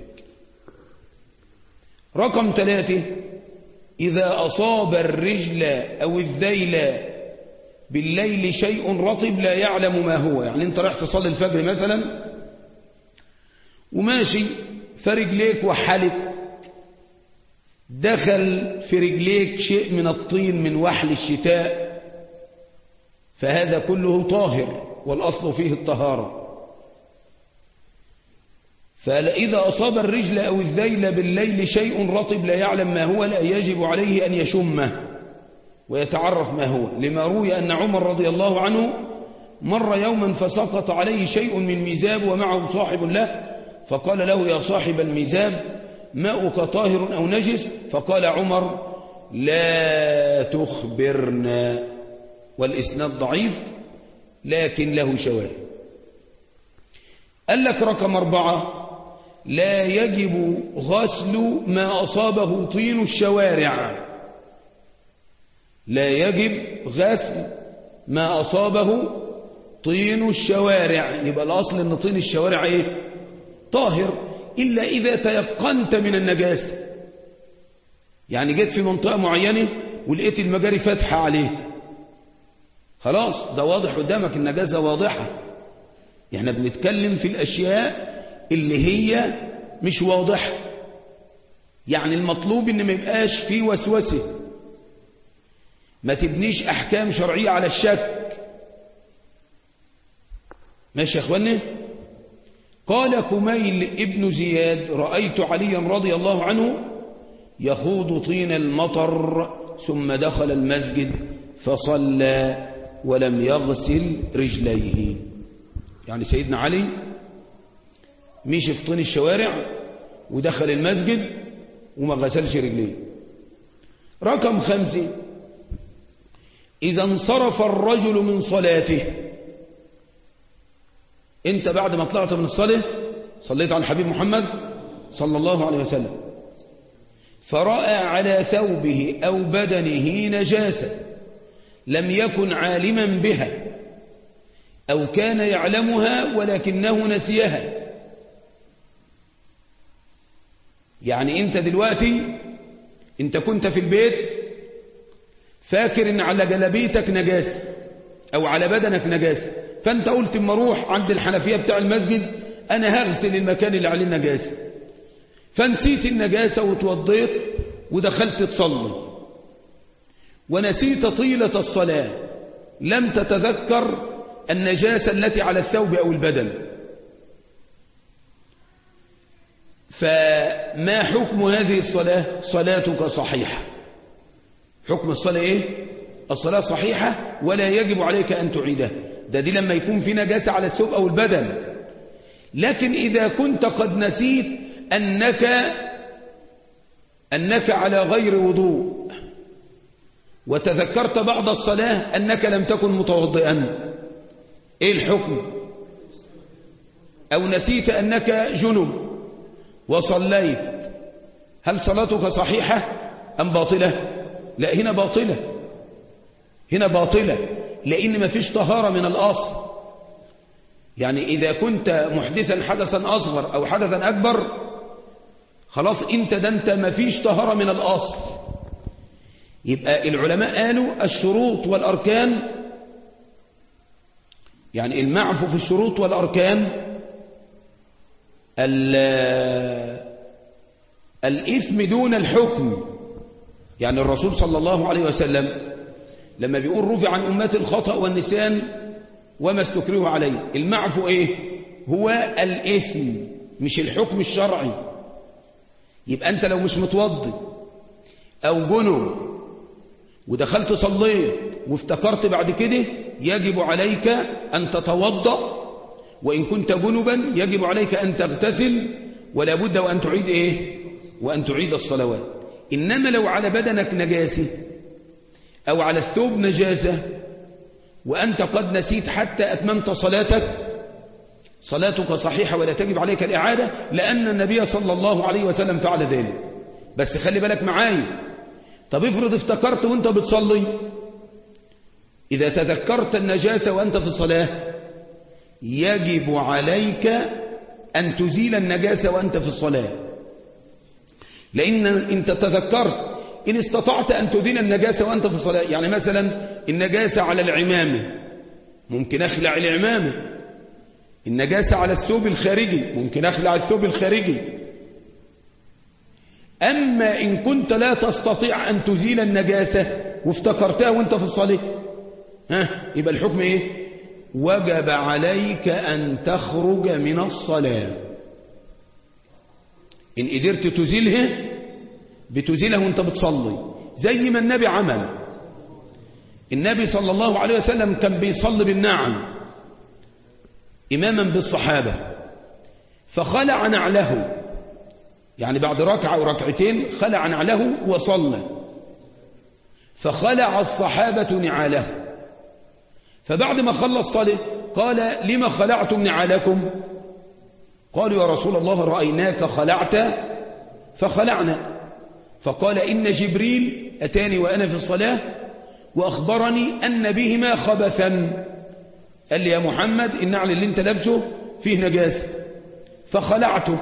رقم ثلاثة إذا أصاب الرجل أو الذيل بالليل شيء رطب لا يعلم ما هو يعني انت رايح تصلي الفجر مثلا وماشي فرجليك وحلت دخل في رجليك شيء من الطين من وحل الشتاء فهذا كله طاهر والأصل فيه الطهارة فإذا أصاب الرجل أو الذيل بالليل شيء رطب لا يعلم ما هو لا يجب عليه أن يشمه ويتعرف ما هو لما روي أن عمر رضي الله عنه مر يوما فسقط عليه شيء من ميزاب ومعه صاحب له فقال له يا صاحب الميزاب ماؤك طاهر أو نجس فقال عمر لا تخبرنا والإسناد ضعيف لكن له شواهد قال لك رقم أربعة لا يجب غسل ما أصابه طين الشوارع لا يجب غسل ما أصابه طين الشوارع يبقى الأصل أن طين الشوارع إيه؟ طاهر إلا إذا تيقنت من النجاسة يعني جيت في منطقة معينة ولقيت المجاري فاتحة عليه خلاص ده واضح قدامك النجاسة واضحة يعني بنتكلم في الأشياء اللي هي مش واضحة يعني المطلوب ان ما يبقاش فيه وسوسة ما تبنيش أحكام شرعية على الشك ماشي يا أخواني قال كميل ابن زياد رأيت عليا رضي الله عنه يخوض طين المطر ثم دخل المسجد فصلى ولم يغسل رجليه يعني سيدنا علي مشي في طين الشوارع ودخل المسجد وما غسلش رجليه رقم خمسة إذا انصرف الرجل من صلاته انت بعد ما طلعت من الصلاة صليت على الحبيب محمد صلى الله عليه وسلم فرأى على ثوبه أو بدنه نجاسة لم يكن عالما بها أو كان يعلمها ولكنه نسيها يعني انت دلوقتي انت كنت في البيت فاكر ان على جلبيتك نجاسة او على بدنك نجاسة فانت قلت اما اروح عند الحنفية بتاع المسجد انا هغسل المكان اللي عليه النجاسة فنسيت النجاسة وتوضيت ودخلت تصلي ونسيت طيلة الصلاة لم تتذكر النجاسة التي على الثوب أو البدن فما حكم هذه الصلاة صلاتك صحيحة حكم الصلاة ايه الصلاة صحيحة ولا يجب عليك أن تعيدها ده دي لما يكون في نجاسة على الثوب أو البدن لكن إذا كنت قد نسيت أنك أنك على غير وضوء وتذكرت بعد الصلاة أنك لم تكن متوضئا إيه الحكم أو نسيت أنك جنب وصليت هل صلاتك صحيحة أم باطلة لا هنا باطلة هنا باطلة لأن ما فيش طهارة من الأصل يعني إذا كنت محدثا حدثا أصغر أو حدثا أكبر خلاص انت ده انت ما فيش طهارة من الأصل يبقى العلماء قالوا الشروط والأركان يعني المعفو في الشروط والأركان الإثم دون الحكم يعني الرسول صلى الله عليه وسلم لما بيقول رفع عن أمات الخطأ والنسيان وما استكرهوا عليه المعفو ايه هو الإثم مش الحكم الشرعي يبقى أنت لو مش متوضي أو جنب ودخلت صليت وافتكرت بعد كده يجب عليك أن تتوضأ وإن كنت جنبا يجب عليك أن تغتسل ولا بد وأن تعيد إيه وأن تعيد الصلوات إنما لو على بدنك نجاسة أو على الثوب نجاسة وأنت قد نسيت حتى أتممت صلاتك صلاتك صحيحة ولا تجب عليك الإعادة لأن النبي صلى الله عليه وسلم فعل ذلك بس خلي بالك معايا طب افرض افتكرت وانت بتصلي إذا تذكرت النجاسة وأنت في الصلاة يجب عليك أن تزيل النجاسة وأنت في الصلاة لأن انت تذكرت إن استطعت أن تزيل النجاسة وأنت في الصلاة يعني مثلا النجاسة على العمامة ممكن أخلع العمامة النجاسة على الثوب الخارجي ممكن أخلع الثوب الخارجي أما إن كنت لا تستطيع أن تزيل النجاسة وافتكرتها وانت في الصلاة ها يبقى الحكم إيه وجب عليك أن تخرج من الصلاة إن قدرت تزيلها بتزيلها وانت بتصلي زي ما النبي عمل النبي صلى الله عليه وسلم كان بيصلي بالنعم إماما بالصحابة فخلع نعله يعني بعد ركعة أو ركعتين خلع نعله وصلى فخلع الصحابة نعاله فبعد ما خلص صلاة قال لما خلعتم نعالكم قالوا يا رسول الله رأيناك خلعت فخلعنا فقال إن جبريل أتاني وأنا في الصلاة وأخبرني أن بهما خبثا قال لي يا محمد النعل اللي انت لابسه فيه نجاسة فخلعته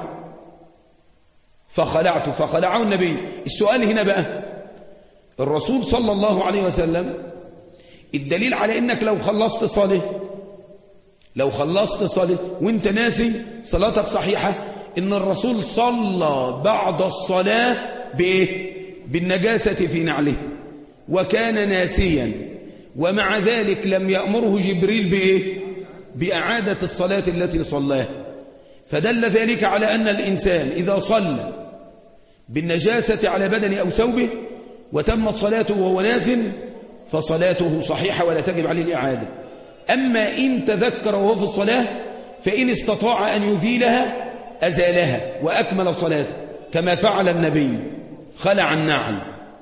فخلعته فخلعه النبي السؤال هنا بقى الرسول صلى الله عليه وسلم الدليل على انك لو خلصت صلاة لو خلصت صلاة وانت ناسي صلاتك صحيحة ان الرسول صلى بعد الصلاة بايه بالنجاسة في نعله وكان ناسيا ومع ذلك لم يأمره جبريل بإيه؟ بإعادة الصلاة التي صلاها فدل ذلك على أن الإنسان إذا صلى بالنجاسة على بدنه أو ثوبه وتمت صلاته وهو نازل فصلاته صحيحة ولا تجب عليه الإعادة أما إن تذكر وهو في الصلاة فإن استطاع أن يزيلها أزالها وأكمل صلاته كما فعل النبي خلع النعل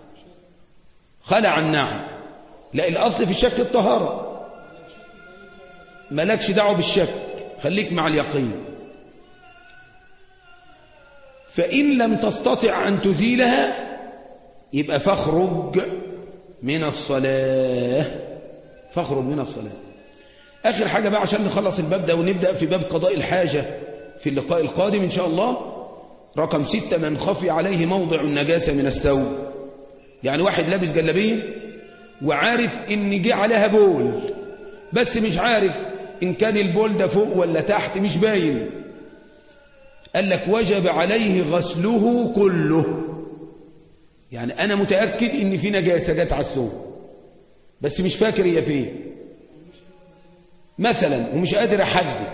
خلع النعل لا الأصل في الشك الطهارة مالكش دعوه بالشك خليك مع اليقين فإن لم تستطع أن تزيلها يبقى فاخرج من الصلاة فاخرج من الصلاة آخر حاجة بقى عشان نخلص الباب ده ونبدأ في باب قضاء الحاجة في اللقاء القادم إن شاء الله رقم ستة من خفي عليه موضع النجاسة من الثوب يعني واحد لابس جلابيه وعارف إن جه عليها بول بس مش عارف إن كان البول ده فوق ولا تحت مش باين قال لك وجب عليه غسله كله يعني أنا متأكد إن في نجاسة جت على الثوب بس مش فاكر هي فين مثلا ومش قادر أحدد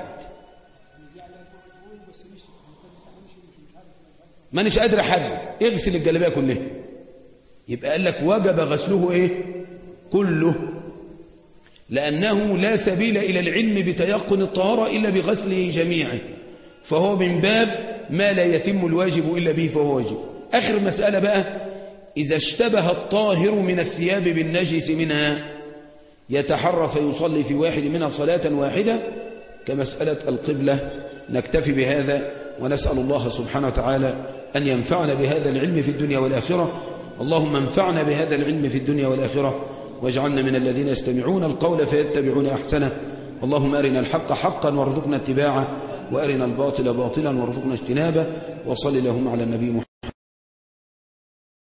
ما مش قادر أحدد اغسل الجلابية كلها يبقى قال لك وجب غسله إيه كله لأنه لا سبيل إلى العلم بتيقن الطهارة إلا بغسله جميعه فهو من باب ما لا يتم الواجب إلا به فهو واجب آخر مسألة بقى إذا اشتبه الطاهر من الثياب بالنجس منها يتحرى فيصلي في واحد منها صلاة واحدة كمسألة القبلة نكتفي بهذا ونسأل الله سبحانه وتعالى أن ينفعنا بهذا العلم في الدنيا والآخرة اللهم انفعنا بهذا العلم في الدنيا والآخرة واجعلنا من الذين يستمعون القول فيتبعون أحسنه اللهم أرنا الحق حقا وارزقنا اتباعه وأرنا الباطل باطلا وارزقنا اجتنابه وصل لهم على النبي محمد